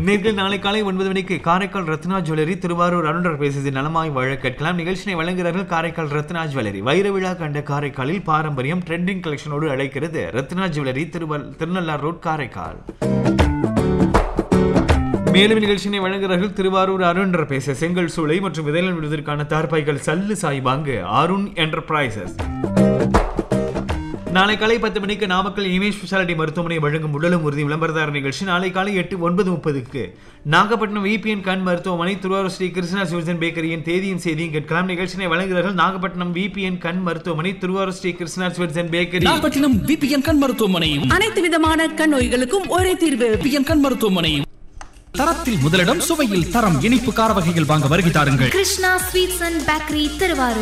நேர்கள் நாளை காலை ஒன்பது மணிக்கு காரைக்கால் ரத்னா ஜுவல்லரி திருவாரூர் அருண்டர் பேசியது நலமாய் வாழ கேட்கலாம் நிகழ்ச்சியை வழங்குகிறார்கள் காரைக்கால் ரத்னா ஜுவல்லரி வைர விழா கண்ட காரைக்காலில் பாரம்பரியம் ட்ரெண்டிங் கலெக்ஷனோடு அழைக்கிறது ரத்னா ஜுவல்லரி திருவல் திருநள்ளார் ரோட் காரைக்கால் மேலும் நிகழ்ச்சியினை வழங்குகிறார்கள் திருவாரூர் அருண் பேச செங்கல் சூளை மற்றும் விதைகள் விடுவதற்கான தார்பாய்கள் சல்லு சாய்பாங்கு அருண் என்டர்பிரைசஸ் நாளை காலை பத்து மணிக்கு நாமக்கல் இமேஜ் ஸ்பெஷாலிட்டி மருத்துவமனை வழங்கும் உடலும் உறுதி விளம்பரதார நிகழ்ச்சி நாளை காலை எட்டு ஒன்பது முப்பதுக்கு நாகப்பட்டினம் விபிஎன் கண் மருத்துவமனை திருவாரூர் ஸ்ரீ கிருஷ்ணா சிவசன் பேக்கரியின் தேதியும் செய்தியும் கேட்கலாம் நிகழ்ச்சியை வழங்குகிறார்கள் நாகப்பட்டினம் விபிஎன் கண் மருத்துவமனை திருவாரூர் ஸ்ரீ கிருஷ்ணா சிவசன் பேக்கரி நாகப்பட்டினம் விபிஎன் கண் மருத்துவமனையும் அனைத்து விதமான கண் நோய்களுக்கும் ஒரே தீர்வு விபிஎன் கண் மருத்துவமனையும் தரத்தில் முதலிடம் சுவையில் தரம் இனிப்பு கார வகைகள் வாங்க வருகை தாருங்கள் Krishna sweets and bakery Thiruvarur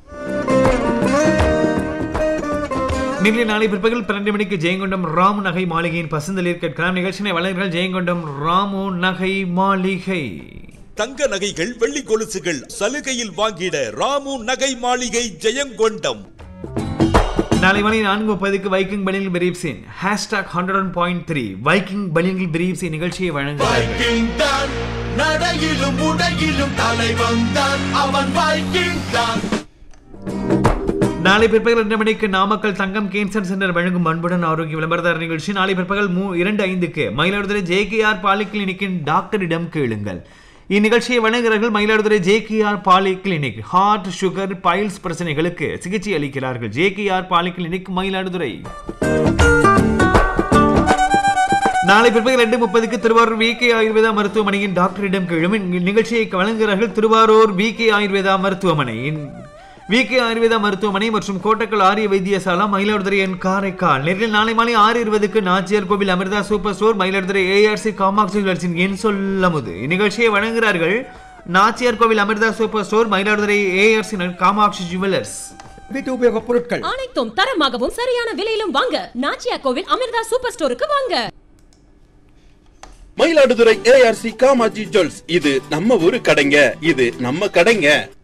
நிகழ்ச்சி நாளை பிற்பகல் பன்னெண்டு மணிக்கு ஜெயங்கொண்டம் ராமு நகை மாளிகையின் பசந்தலில் கேட்கலாம் நிகழ்ச்சியை வழங்குகிறார்கள் ஜெயங்கொண்டம் ராமு நகை மாளிகை தங்க நகைகள் வெள்ளி கொலுசுகள் சலுகையில் வாங்கிட ராமு நகை மாளிகை ஜெயங்கொண்டம் நாளை மணி நான்கு முப்பதுக்கு வைக்கிங் பனியல் பிரீப்ஸின் hashtag hundred one point three Viking பனியல் பிரீப்ஸின் நிகழ்ச்சியை வழங்குகிறார்கள் வைக்கிங் தான் நடையிலும் உடையிலும் தலைவன் தான் அவன் வைக்கிங் தான் நாளை பிற்பகல் இரண்டு மணிக்கு நாமக்கல் தங்கம் கேன்சர் சென்டர் வழங்கும் அன்புடன் ஆரோக்கிய விளம்பரதார நிகழ்ச்சி நாளை பிற்பகல் மூ இரண்டு ஐந்துக்கு மயிலாடுதுறை ஜேகேஆர் பாலிகிளினிக்கின் டாக்டரிடம் கேளுங்கள் இந்நிகழ்ச்சியை வழங்குகிறார்கள் Mayiladuthurai JKR polyclinic heart sugar piles பிரச்சனைகளுக்கு சிகிச்சை அளிக்கிறார்கள் ஜேகேஆர் பாலிகிளினிக் மயிலாடுதுறை நாளை பிற்பகல் ரெண்டு முப்பதுக்கு திருவாரூர் வி கே ஆயுர்வேதா மருத்துவமனையின் டாக்டரிடம் கேளும் நிகழ்ச்சியை வழங்குகிறார்கள் திருவாரூர் வி கே ஆயுர்வேதா மருத்துவமனையின் வி கே ஆயுர்வேதா மருத்துவமனை மற்றும் கோட்டக்கல் ஆரிய வைத்தியசாலா மயிலாடுதுறை என் காரைக்கால் நேரில் நாளை மாலை ஆறு இருபதுக்கு Nachiyar Koil Amrita super store Mayiladuthurai ARC Kamatchi ஜுவல்ஸின் என் சொல்லமுது இந்நிகழ்ச்சியை வழங்குகிறார்கள் Nachiyar Koil Amrita super store Mayiladuthurai ARC Kamatchi jewellers வீட்டு உபயோகப் பொருட்கள் அனைத்தும் தரமாகவும் சரியான விலையிலும் வாங்க நாச்சியா கோவில் அமிர்தா சூப்பர் ஸ்டோருக்கு வாங்க மயிலாடுதுறை ஏஆர்சி காமாஜி ஜுவல்ஸ் இது நம்ம ஊரு கடைங்க இது நம்ம கடைங்க